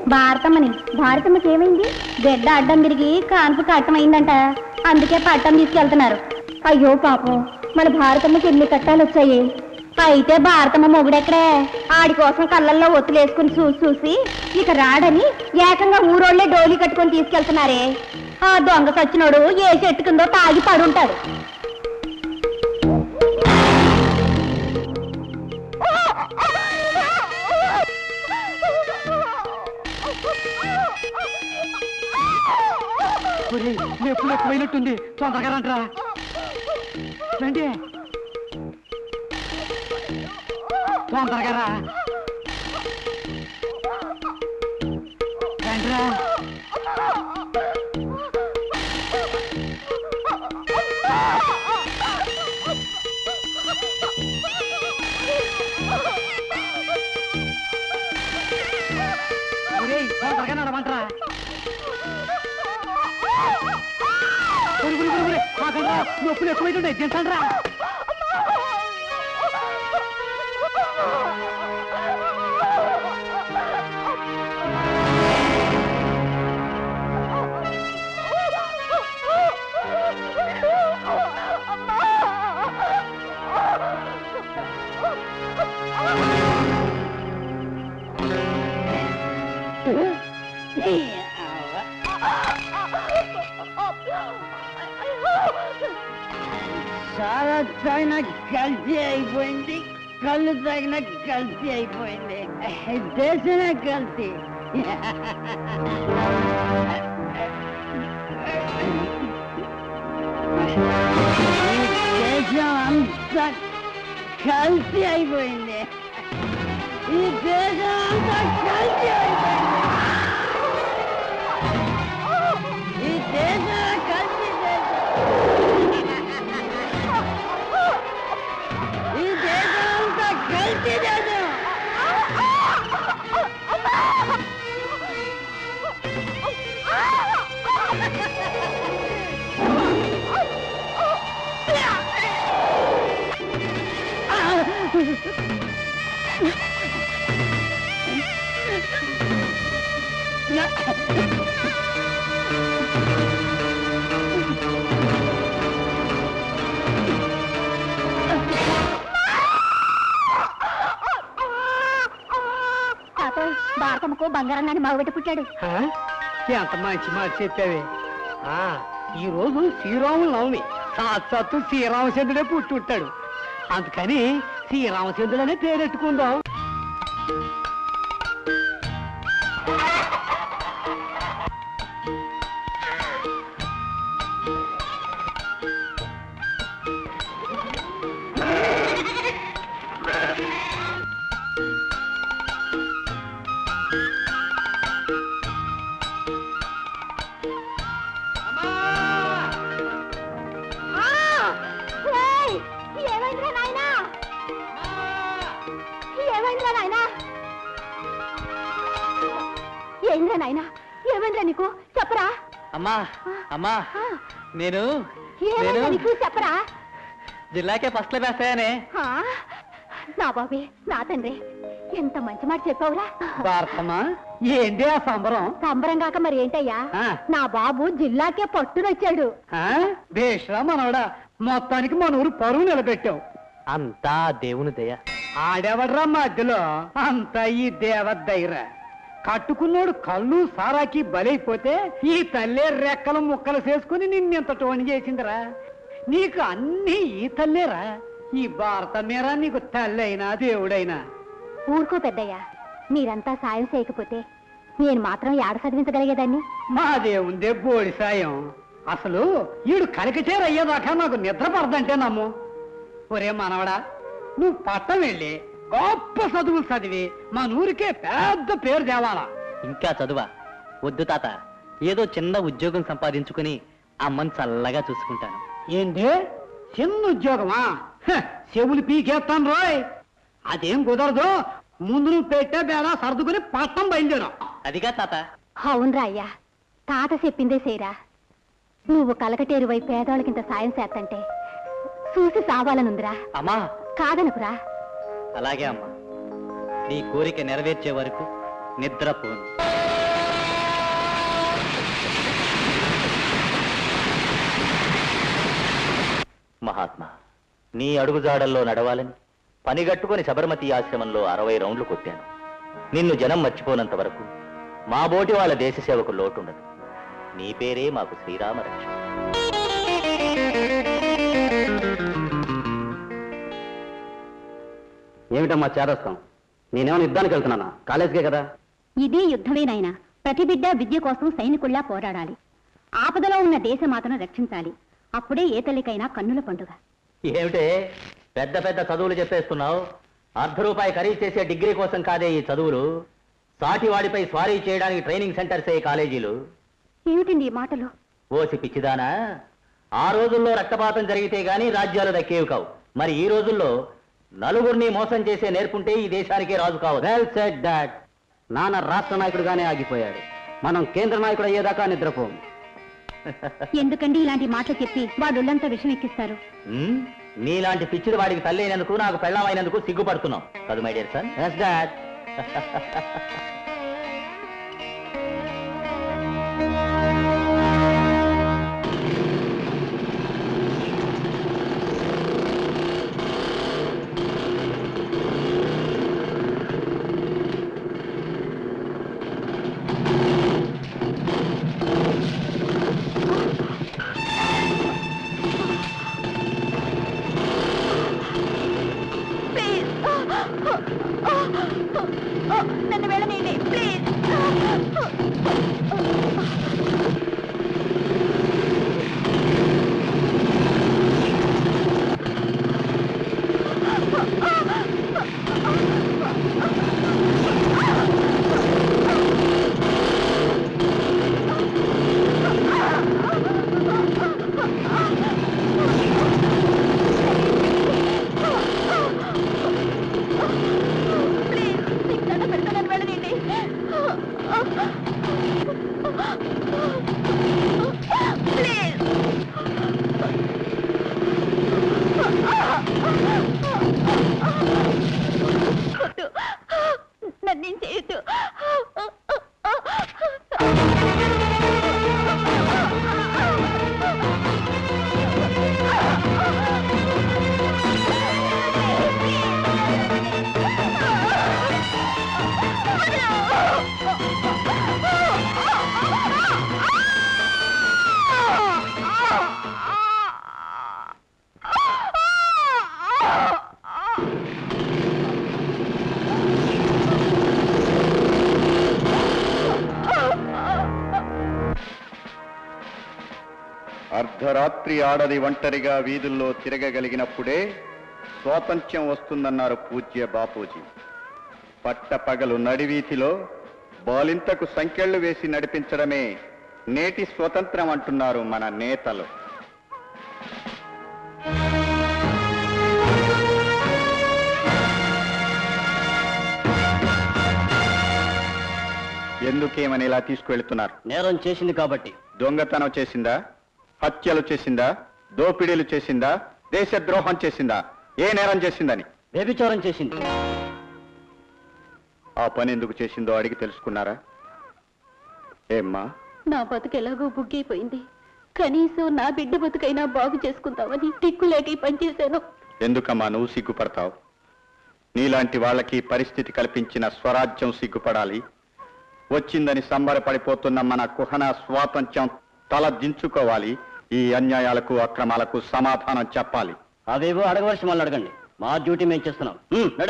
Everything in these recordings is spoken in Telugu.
భారతమ్మని భారతమ్మకి ఏమైంది బిడ్డ అడ్డం తిరిగి కాన్పు కట్టమైందంట అందుకే పట్టం తీసుకెళ్తున్నారు అయ్యో పాపం మన భారతమ్మకి ఎన్ని కట్టాలు వచ్చాయి అయితే భారతమ్మ మొగుడెక్కడే ఆడి కోసం కళ్ళల్లో ఒత్తులేసుకుని చూసి చూసి ఇక రాడని ఏకంగా ఊరోళ్లే డోలి కట్టుకొని తీసుకెళ్తున్నారే ఆ దొంగ సచ్చినోడు ఏ చెట్టు కిందో తాగి పడుంటాడు నొప్పులు ఎక్కువైనట్టుంది తొందరగా రండిరా రండి తొందరగా రా రండిరా ఒరేయ్, తొందరగా నడవంటరా ఒరి, ఒరి, ఒరి, ఒరి, ఆగండ్రా, నొప్పులు ఎక్కువైతుండే దించండిరా చాలా తాగిన కల్తీ అయిపోయింది కళ్ళు తాగిన కల్తీ అయిపోయింది దేశమే కల్తీ ఈ దేశం అంతా కల్తీ అయిపోయింది ఈ దేశం అంతా కల్తీ అయిపోయింది ఈ దేశం కల్తీ దేశం ఈ దేశం అంతా కల్తీ దేశం తాతయ్య భారతమ్మకు బంగారం నాని మగబెట్టి పుట్టాడు ఆ? ఎంత మంచి మాట చెప్పావే ఆ ఈ రోజు శ్రీరాముల నవమి సాక్షాత్తు శ్రీరామచంద్రుడే పుట్టి ఉంటాడు అందుకని శ్రీరామచంద్రుడు అనే పేరెట్టుకుందాం ఏమైందిరా నాయనా ఏమైందిరా నాయనా ఏంద్రా నాయనా ఏమైందిరా నీకు చెప్పరా అమ్మా అమ్మా ఆ, నేను ఏమైందిరా నేను నీకు చెప్పరా జిల్లాకే ఫస్ట్ లో వేస్తాయనే ఆ, నా బాబే నా తండ్రి ఎంత మంచి మాట చెప్పావురా భారతమ్మా ఏంటి ఆ సంబరం సంబరం కాక మరి ఏంటయ్యా ఆ. నా బాబు జిల్లాకే పట్టునొచ్చాడు ఆ? బేష్రా మనవడా మొత్తానికి మన ఊరు పరువు నిలబెట్టావు అంతా దేవుని దయ ఆడెవడ్రా మధ్యలో అంతా ఈ దేవద్దైరా కట్టుకున్నోడు కళ్ళు సారాకి బలైపోతే ఈ తల్లే రెక్కలు ముక్కలు చేసుకుని నిన్నెంత టోని చేసిందిరా నీకు అన్నీ ఈ తల్లేరా ఈ భారత మీరా నీకు తల్లైనా దేవుడైనా ఊరుకో పెద్దయ్యా మీరంతా సాయం చేయకపోతే నేను మాత్రం ఏడ చదివించగలిగేదాన్ని మా దేవుందే బోడి సాయం అసలు ఈడు కలికచేరు అయ్యేదాకా నాకు నిద్ర పడదంటే నమ్ము ఒరే మనవడా నువ్వు పట్టం వెళ్ళి గొప్ప చదువులు చదివి మా ఊరికే పెద్ద పేరు తేవాలా ఇంకా చదువా వద్దు తాత ఏదో చిన్న ఉద్యోగం సంపాదించుకుని అమ్మని చల్లగా చూసుకుంటాను ఏంటి చిన్న ఉద్యోగమా హ, చెవులు పీకేస్తాను రోయ్ అదేం కుదరదు ముందు నువ్వు పెట్టే బేడా సర్దుకుని పట్టం బయలుదేరా అదిగా తాత అవునరా అయ్యా తాత చెప్పిందే సేరా నువ్వు కలకటేరువై పేదోళ్ళకింత సాయం చేస్తంటే చూసి సావాలనుందిరా అమ్మా కాదనుకురా అలాగే అమ్మా నీ కోరిక నెరవేర్చే వరకు నిద్రపోను మహాత్మా నీ అడుగుజాడల్లో నడవాలని పనిగట్టుకొని శబరమతి ఆశ్రమంలో అరవై రౌండ్లు కొట్టాను నిన్ను జనం మర్చిపోనంత వరకు మా బోటి వాళ్ళ దేశ సేవకు లోటుండదు నీ పేరే మాకు శ్రీరామ రక్ష ఏమిటమ్మా చేరస్తాం నేనేమైనా యుద్ధానికి వెళ్తున్నానా కాలేజీకే కదా ఇదే యుద్ధమే నాయనా ప్రతి బిడ్డ విద్య కోసం సైనికుల్లా పోరాడాలి ఆపదలో ఉన్న దేశమాతను రక్షించాలి అప్పుడే ఏ తల్లికైనా కన్నుల పండుగ ఏమిటే పెద్ద పెద్ద చదువులు చెప్పేస్తున్నావు అర్ధ రూపాయి ఖరీదు చేసే డిగ్రీ కోసం కాదే ఈ చదువులు సాటి వాడిపై స్వారీ చేయడానికి ట్రైనింగ్ సెంటర్సే ఈ కాలేజీలు ఏమిటండి ఈ మాటలు ఓసి పిచ్చిదానా ఆ రోజుల్లో రక్తపాతం జరిగితే గాని రాజ్యాలు దక్కేవి కావు మరి ఈ రోజుల్లో నలుగురిని మోసం చేసే నేర్పుంటే ఈ దేశానికే రాజు కావు వెల్ సెడ్ డాట్ నాన్న రాష్ట్ర నాయకుడుగానే ఆగిపోయాడు మనం కేంద్ర నాయకుడు అయ్యేదాకా నిద్రపోం ఎందుకండి ఇలాంటి మాటలు చెప్పి వాడుల్లంతా విషం ఎక్కిస్తారు ఉమ్, నీలాంటి పిచ్చిడి వాడికి తల్లి అయినందుకు నాకు పెళ్ళమైనందుకు సిగ్గుపడుతున్నాం కాదు my dear son S dot నన్ను వెళ్ళనీయండి ప్లీజ్ నన్ను చేయొద్దు అర్ధరాత్రి ఆడది ఒంటరిగా వీధుల్లో తిరగగలిగినప్పుడే స్వాతంత్ర్యం వస్తుందన్నారు పూజ్య బాపూజీ పట్టపగలు నడివీధిలో బాలింతకు సంకెళ్లు వేసి నడిపించడమే నేటి స్వతంత్రం అంటున్నారు మన నేతలు ఎందుకేమని ఇలా తీసుకువెళ్తున్నారు నేరం చేసింది కాబట్టి దొంగతనం చేసిందా హత్యలు చేసిందా దోపిడీలు చేసిందా దేశద్రోహం చేసిందా ఏ నేరం చేసిందని వ్యభిచారం చేసింది ఆ పని ఎందుకు చేసిందో అడిగి తెలుసుకున్నారా ఏమ్మా నా బతుకు ఎలాగో బుగ్గైపోయింది కనీసం నా బిడ్డ బతుకైనా బాగు చేసుకుందామని దిక్కులేక ఈ పని చేశాను ఎందుకమ్మా నువ్వు సిగ్గుపడతావు నీలాంటి వాళ్ళకి పరిస్థితి కల్పించిన స్వరాజ్యం సిగ్గుపడాలి వచ్చిందని సంబరపడిపోతున్న మన కుహన స్వాతంత్ర్యం తల దించుకోవాలి ఈ అన్యాయాలకు అక్రమాలకు సమాధానం చెప్పాలి అవేవో అడగవలసి మళ్ళీ అడగండి మా డ్యూటీ మేము చేస్తున్నాం నడ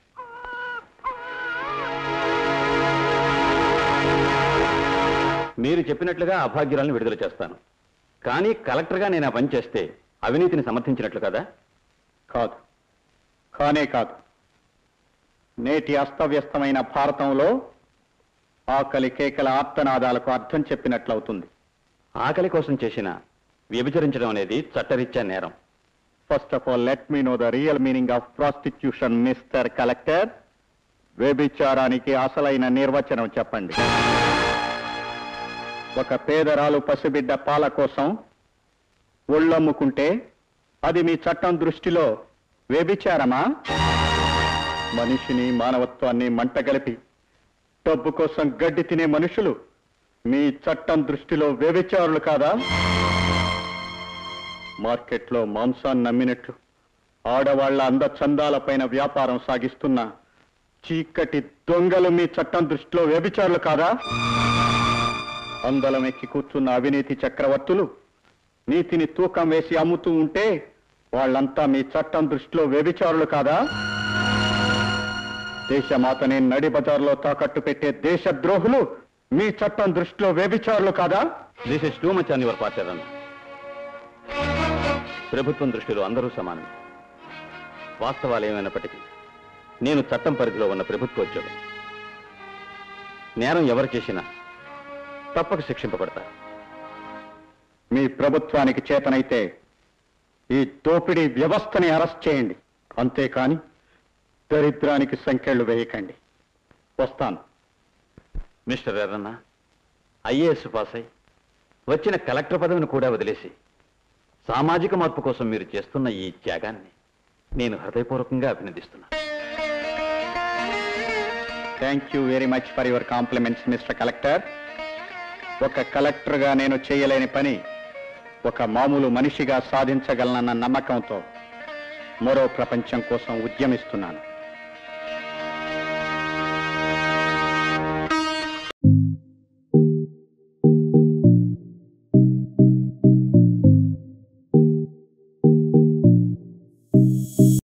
మీరు చెప్పినట్లుగా అభాగ్యురాలను విడుదల చేస్తాను కానీ కలెక్టర్గా నేను ఆ పని చేస్తే అవినీతిని సమర్థించినట్లు కదా కాదు కానే కాదు నేటి అస్తవ్యస్తమైన భారతంలో ఆకలి కేకల ఆర్తనాదాలకు అర్థం చెప్పినట్లవుతుంది ఆకలి కోసం చేసిన వ్యభిచరించడం అనేది చట్టరీత్యా నేరం first of all let me know the real meaning of prostitution mister collector వ్యభిచారానికి అసలైన నిర్వచనం చెప్పండి ఒక పేదరాలు పసిబిడ్డ పాల కోసం ఒళ్ళమ్ముకుంటే అది మీ చట్టం దృష్టిలో వ్యభిచారమా మనిషిని మానవత్వాన్ని మంటగలిపి డబ్బు కోసం గడ్డి తినే మనుషులు మీ చట్టం దృష్టిలో వ్యభిచారులు కాదా మార్కెట్లో మాంసాన్ని నమ్మినట్లు ఆడవాళ్ల అందచందాలపైన వ్యాపారం సాగిస్తున్న చీకటి దొంగలు మీ చట్టం దృష్టిలో వ్యభిచారులు కాదా అందలం ఎక్కి కూర్చున్న అవినీతి చక్రవర్తులు నీతిని తూకం వేసి అమ్ముతూ ఉంటే వాళ్ళంతా మీ చట్టం దృష్టిలో వ్యభిచారులు కాదా దేశమాతని నడి బజార్లో తాకట్టు పెట్టే దేశద్రోహులు మీ చట్టం దృష్టిలో వ్యభిచారులు కాదా దిస్ ఇస్ టూ మచ్ అని యువర్ పార్టీ ప్రభుత్వం దృష్టిలో అందరూ సమానమే వాస్తవాలు ఏమైనప్పటికీ నేను చట్టం పరిధిలో ఉన్న ప్రభుత్వ ఉద్యోగం నేరం ఎవరు చేసినా తప్పక శిక్షింపబడతారు మీ ప్రభుత్వానికి చేతనైతే ఈ దోపిడీ వ్యవస్థని అరెస్ట్ చేయండి అంతేకాని దరిద్రానికి సంఖ్యలు వేయకండి వస్తాను మిస్టర్ ఎర్రన్న ఐఏఎస్ పాస్ అయి వచ్చిన కలెక్టర్ పదవిని కూడా వదిలేసి సామాజిక మార్పు కోసం మీరు చేస్తున్న ఈ త్యాగాన్ని నేను హృదయపూర్వకంగా అభినందిస్తున్నాను thank you very much for your compliments mister collector ఒక కలెక్టర్గా నేను చేయలేని పని ఒక మామూలు మనిషిగా సాధించగలనన్న నమ్మకంతో మరో ప్రపంచం కోసం ఉద్యమిస్తున్నాను